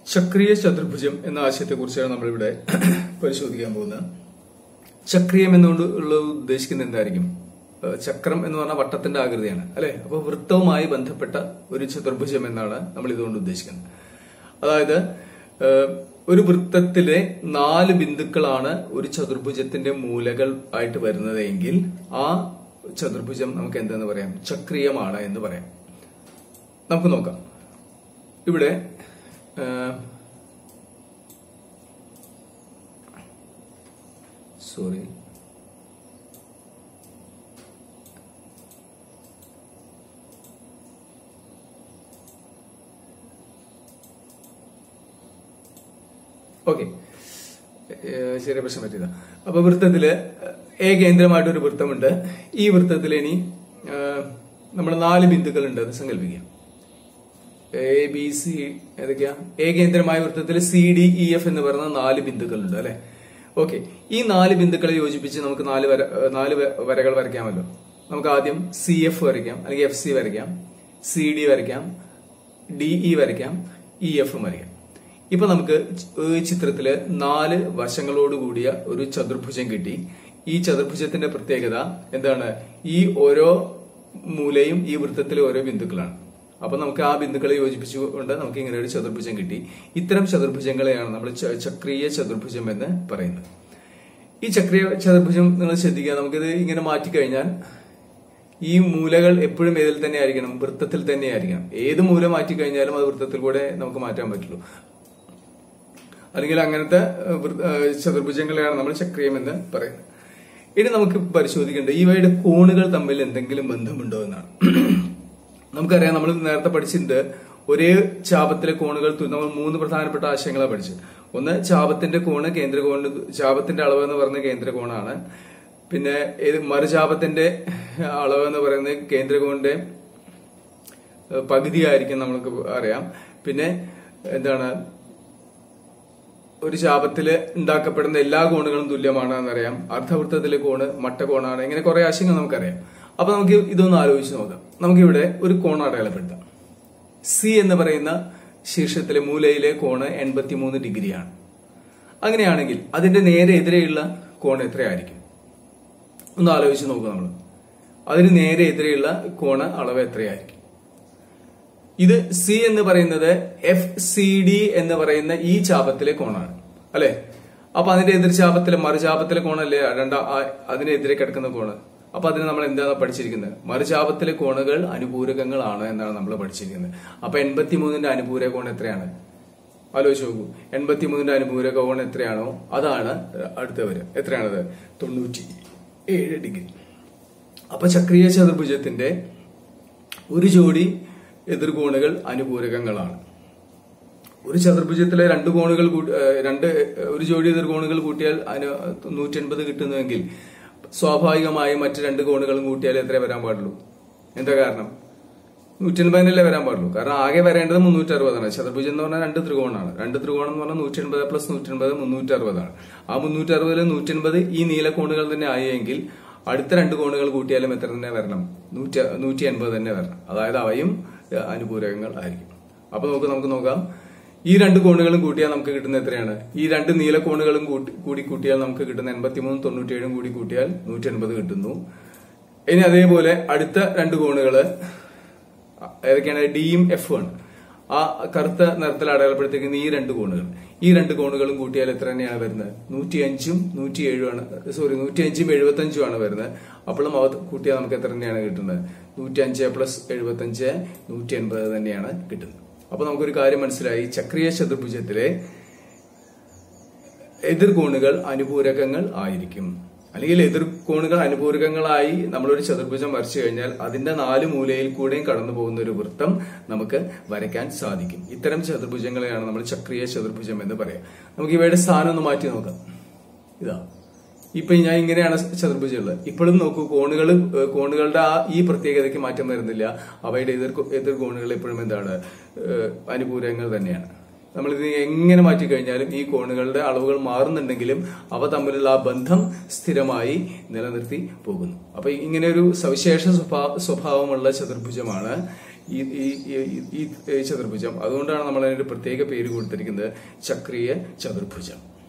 ചക്രീയ ചതുർഭുജം എന്ന ആശയത്തെക്കുറിച്ചാണ് നമ്മളിവിടെ പരിശോധിക്കാൻ പോകുന്നത് ചക്രീയം എന്നുകൊണ്ട് ഉള്ള ഉദ്ദേശിക്കുന്നത് എന്തായിരിക്കും ഏഹ് ചക്രം എന്ന് പറഞ്ഞാൽ വട്ടത്തിന്റെ ആകൃതിയാണ് അല്ലെ അപ്പൊ വൃത്തവുമായി ബന്ധപ്പെട്ട ഒരു ചതുർഭുജം എന്നാണ് നമ്മൾ ഇതുകൊണ്ട് ഉദ്ദേശിക്കുന്നത് അതായത് ഏഹ് ഒരു വൃത്തത്തിലെ നാല് ബിന്ദുക്കളാണ് ഒരു ചതുർഭുജത്തിന്റെ മൂലകൾ ആയിട്ട് വരുന്നത് എങ്കിൽ ആ ചതുർഭുജം നമുക്ക് എന്തെന്ന് പറയാം ചക്രീയമാണ് എന്ന് പറയാം നമുക്ക് നോക്കാം ഇവിടെ സോറി ഓക്കെ ചെറിയ പ്രശ്നം പറ്റിയതാ അപ്പൊ വൃത്തത്തില് എ കേന്ദ്രമായിട്ട് ഒരു വൃത്തമുണ്ട് ഈ വൃത്തത്തിൽ ഇനി നമ്മൾ നാല് ബിന്ദുക്കൾ ഉണ്ട് അത് സങ്കല്പിക്കാം എ ബി സി ഏതൊക്കെയാ എ കേന്ദ്രമായ വൃത്തത്തിൽ സി ഡി ഇ എഫ് എന്ന് പറയുന്ന നാല് ബിന്ദുക്കളുണ്ട് അല്ലെ ഓക്കെ ഈ നാല് ബിന്ദുക്കളെ യോജിപ്പിച്ച് നമുക്ക് നാല് വര ഏഹ് നാല് വ- വരകൾ വരയ്ക്കാമല്ലോ നമുക്ക് ആദ്യം സി എഫ് വരയ്ക്കാം അല്ലെങ്കിൽ എഫ് സി വരയ്ക്കാം സി ഡി വരയ്ക്കാം ഡി ഇ വരയ്ക്കാം ഇ എഫും വരയ്ക്കാം ഇപ്പൊ നമുക്ക് ഈ ചിത്രത്തില് നാല് വശങ്ങളോട് കൂടിയ ഒരു ചതുർഭുജം കിട്ടി ഈ ചതുർഭുജത്തിന്റെ പ്രത്യേകത എന്താണ് ഈ ഓരോ മൂലയും ഈ വൃത്തത്തിലെ ഓരോ ബിന്ദുക്കളാണ് അപ്പൊ നമുക്ക് ആ ബിന്ദുക്കളെ യോജിപ്പിച്ചുകൊണ്ട് നമുക്ക് ഇങ്ങനെ ഒരു ചതുർഭുജം കിട്ടി ഇത്തരം ചതുർഭുജങ്ങളെയാണ് നമ്മൾ ച- ചക്രീയ ചതുർഭുജം എന്ന് പറയുന്നത് ഈ ചക്രീയ ചതുർഭുജം നിങ്ങൾ ശ്രദ്ധിക്കുക നമുക്കിത് ഇങ്ങനെ മാറ്റിക്കഴിഞ്ഞാൽ ഈ മൂലകൾ എപ്പോഴും ഏതിൽ തന്നെ ആയിരിക്കണം വൃത്തത്തിൽ തന്നെ ആയിരിക്കണം ഏത് മൂല മാറ്റി കഴിഞ്ഞാലും അത് വൃത്തത്തിൽ കൂടെ നമുക്ക് മാറ്റാൻ പറ്റുള്ളൂ അല്ലെങ്കിൽ അങ്ങനത്തെ ഏഹ്, വൃ- ഏഹ്, ചതുർഭുജങ്ങളെയാണ് നമ്മൾ ചക്രീയം എന്ന് പറയുന്നത് ഇനി നമുക്ക് പരിശോധിക്കേണ്ടത് ഇവയുടെ കോണുകൾ തമ്മിൽ എന്തെങ്കിലും ബന്ധമുണ്ടോ എന്നാണ് നമുക്കറിയാം നമ്മൾ നേരത്തെ പഠിച്ചിട്ടുണ്ട് ഒരേ ചാപത്തിലെ കോണുകൾ തു- നമ്മൾ മൂന്ന് പ്രധാനപ്പെട്ട ആശയങ്ങളാണ് പഠിച്ചത് ഒന്ന് ചാപത്തിന്റെ കോണ് കേന്ദ്ര കോണ് ചാപത്തിന്റെ അളവ് എന്ന് പറയുന്നത് കേന്ദ്ര കോണാണ് പിന്നെ ഇത് മറുചാപത്തിന്റെ അളവ് എന്ന് പറയുന്നത് കേന്ദ്ര കോണിന്റെ ഏഹ്, പകുതിയായിരിക്കും നമുക്ക് അറിയാം പിന്നെ എന്താണ് ഒരു ശാപത്തില് ഉണ്ടാക്കപ്പെടുന്ന എല്ലാ കോണുകളും തുല്യമാണ് എന്നറിയാം അർദ്ധവൃത്തത്തിലെ കോണ് മട്ടകോണാണ് ഇങ്ങനെ കുറെ ആശയങ്ങൾ നമുക്കറിയാം അപ്പൊ നമുക്ക് ഇതൊന്ന് ആലോചിച്ച് നോക്കാം നമുക്കിവിടെ ഒരു കോൺ അടയാളപ്പെടുത്താം സി എന്ന് പറയുന്ന ശീർഷത്തിലെ മൂലയിലെ കോണ് എൺപത്തിമൂന്ന് ഡിഗ്രിയാണ് അങ്ങനെയാണെങ്കിൽ അതിന്റെ നേരെ എതിരെയുള്ള കോൺ എത്രയായിരിക്കും ഒന്ന് ആലോചിച്ച് നോക്കുക നമ്മൾ അതിന് നേരെ എതിരെയുള്ള കോണ് അളവ് എത്രയായിരിക്കും ഇത് സി എന്ന് പറയുന്നത് എഫ് സി ഡി എന്ന് പറയുന്ന ഈ ചാപത്തിലെ കോണാണ് അല്ലെ അപ്പൊ അതിന്റെ എതിർ ചാപത്തിലെ മറുചാപത്തിലെ കോണല്ലേ രണ്ടാ ആ- അതിനെതിരെ കിടക്കുന്ന കോണ് അപ്പൊ അതിന് നമ്മൾ എന്താണ് പഠിച്ചിരിക്കുന്നത് മറുചാപത്തിലെ കോണുകൾ അനുപൂരകങ്ങളാണ് എന്നാണ് നമ്മൾ പഠിച്ചിരിക്കുന്നത് അപ്പൊ എൺപത്തിമൂന്നിന്റെ അനുപൂരക കോൺ എത്രയാണ് ആലോചിച്ച് നോക്കൂ എൺപത്തിമൂന്നിന്റെ അനുപൂരക കോൺ എത്രയാണോ അതാണ് അടുത്ത വരിക എത്രയാണത് തൊണ്ണൂറ്റി ഏഴ് ഡിഗ്രി അപ്പൊ ചക്രീയ ചതുർഭുജത്തിന്റെ ഒരു ജോഡി എതിർകോണുകൾ അനുപൂരകങ്ങളാണ് ഒരു ചതുർഭുജത്തിലെ രണ്ട് കോണുകൾ കൂട്ടി- ഏഹ് രണ്ട് ഒരു ജോഡി എതിർകോണുകൾ കൂട്ടിയാൽ അതിന് നൂറ്റി എൺപത് കിട്ടുന്നുവെങ്കിൽ സ്വാഭാവികമായും മറ്റ് രണ്ട് കോണുകളും കൂട്ടിയാൽ എത്ര വരാൻ പാടുള്ളൂ എന്താ കാരണം നൂറ്റി എൺപതിനല്ലേ വരാൻ പാടുള്ളൂ കാരണം ആകെ വരേണ്ടത് മുന്നൂറ്റി അറുപതാണ് ചതുർഭുജം എന്ന് പറഞ്ഞാൽ രണ്ട് ത്രികോണാണ് രണ്ട് ത്രികോണം എന്ന് പറഞ്ഞാൽ നൂറ്റി എൺപത് പ്ലസ് നൂറ്റി എൺപത് മുന്നൂറ്റി അറുപതാണ് ആ മുന്നൂറ്റി അറുപതിൽ നൂറ്റി എൺപത് ഈ നീല കോണുകൾ തന്നെ ആയെങ്കിൽ അടുത്ത രണ്ട് കോണുകൾ കൂട്ടിയാലും എത്ര തന്നെ വരണം നൂറ്റി നൂറ്റി എൺപത് തന്നെ വരണം അതായത് അവയും ഏഹ്, അനുപൂരകങ്ങൾ ആയിരിക്കും അപ്പൊ നമുക്ക് നമുക്ക് നോക്കാം ഈ രണ്ട് കോണുകളും കൂട്ടിയാൽ നമുക്ക് കിട്ടുന്ന എത്രയാണ് ഈ രണ്ട് നീല കോണുകളും കൂട്ടി- കൂടി കൂട്ടിയാൽ നമുക്ക് കിട്ടുന്ന എൺപത്തിമൂന്ന് തൊണ്ണൂറ്റിയേഴും കൂടി കൂട്ടിയാൽ നൂറ്റി എൺപത് കിട്ടുന്നു ഇനി അതേപോലെ അടുത്ത രണ്ട് കോണുകള് ഏതൊക്കെയാണ് ഡിയും എഫ് ആണ് ആ കറുത്ത നിറത്തിൽ അടയാളപ്പെടുത്തിയിരിക്കുന്ന ഈ രണ്ട് കോണുകൾ ഈ രണ്ട് കോണുകളും കൂട്ടിയാൽ എത്ര തന്നെയാണ് വരുന്നത് നൂറ്റി അഞ്ചും നൂറ്റി ഏഴുമാണ് സോറി നൂറ്റി അഞ്ചും എഴുപത്തി അഞ്ചും ആണ് വരുന്നത് അപ്പോഴും അവ കൂട്ടിയാൽ നമുക്ക് എത്ര തന്നെയാണ് കിട്ടുന്നത് നൂറ്റി അഞ്ച് പ്ലസ് എഴുപത്തി അഞ്ച് നൂറ്റി എൺപത് തന്നെയാണ് കിട്ടുന്നത് അപ്പൊ നമുക്കൊരു കാര്യം മനസ്സിലായി ചക്രീയ ചതുർഭുജത്തിലെ എതിർകോണുകൾ അനുപൂരകങ്ങൾ ആയിരിക്കും അല്ലെങ്കിൽ എതിർകോണുകൾ അനുപൂരകങ്ങളായി നമ്മളൊരു ചതുർഭുജം വരച്ചു കഴിഞ്ഞാൽ അതിന്റെ നാല് മൂലയിൽ കൂടെയും കടന്നു പോകുന്ന ഒരു വൃത്തം നമുക്ക് വരയ്ക്കാൻ സാധിക്കും ഇത്തരം ചതുർഭുജങ്ങളെയാണ് നമ്മൾ ചക്രീയ ചതുർഭുജം എന്ന് പറയാം നമുക്ക് ഇവയുടെ സ്ഥാനം ഒന്ന് മാറ്റി നോക്കാം ഇതാ ഇപ്പൊ ഞാൻ ഇങ്ങനെയാണ് ചതുർഭുജം ഉള്ളത് ഇപ്പോഴും നോക്കൂ കോണുകൾ കോണുകളുടെ ആ ഈ പ്രത്യേകതയ്ക്ക് മാറ്റം വരുന്നില്ല അവയുടെ എതിർ എതിർ കോണുകൾ എപ്പോഴും എന്താണ് ഏഹ്, അനുപൂരകങ്ങൾ തന്നെയാണ് നമ്മളിത് എങ്ങനെ മാറ്റിക്കഴിഞ്ഞാലും ഈ കോണുകളുടെ അളവുകൾ മാറുന്നുണ്ടെങ്കിലും അവ തമ്മിലുള്ള ആ ബന്ധം സ്ഥിരമായി നിലനിർത്തി പോകുന്നു അപ്പൊ ഇങ്ങനെ ഒരു സവിശേഷ സ്വഭാ സ്വഭാവമുള്ള ചതുർഭുജമാണ് ഈ ഈ- ഈ- ഈ ചതുർഭുജം അതുകൊണ്ടാണ് നമ്മൾ അതിനൊരു പ്രത്യേക പേര് കൊടുത്തിരിക്കുന്നത് ചക്രീയ ചതുർഭുജം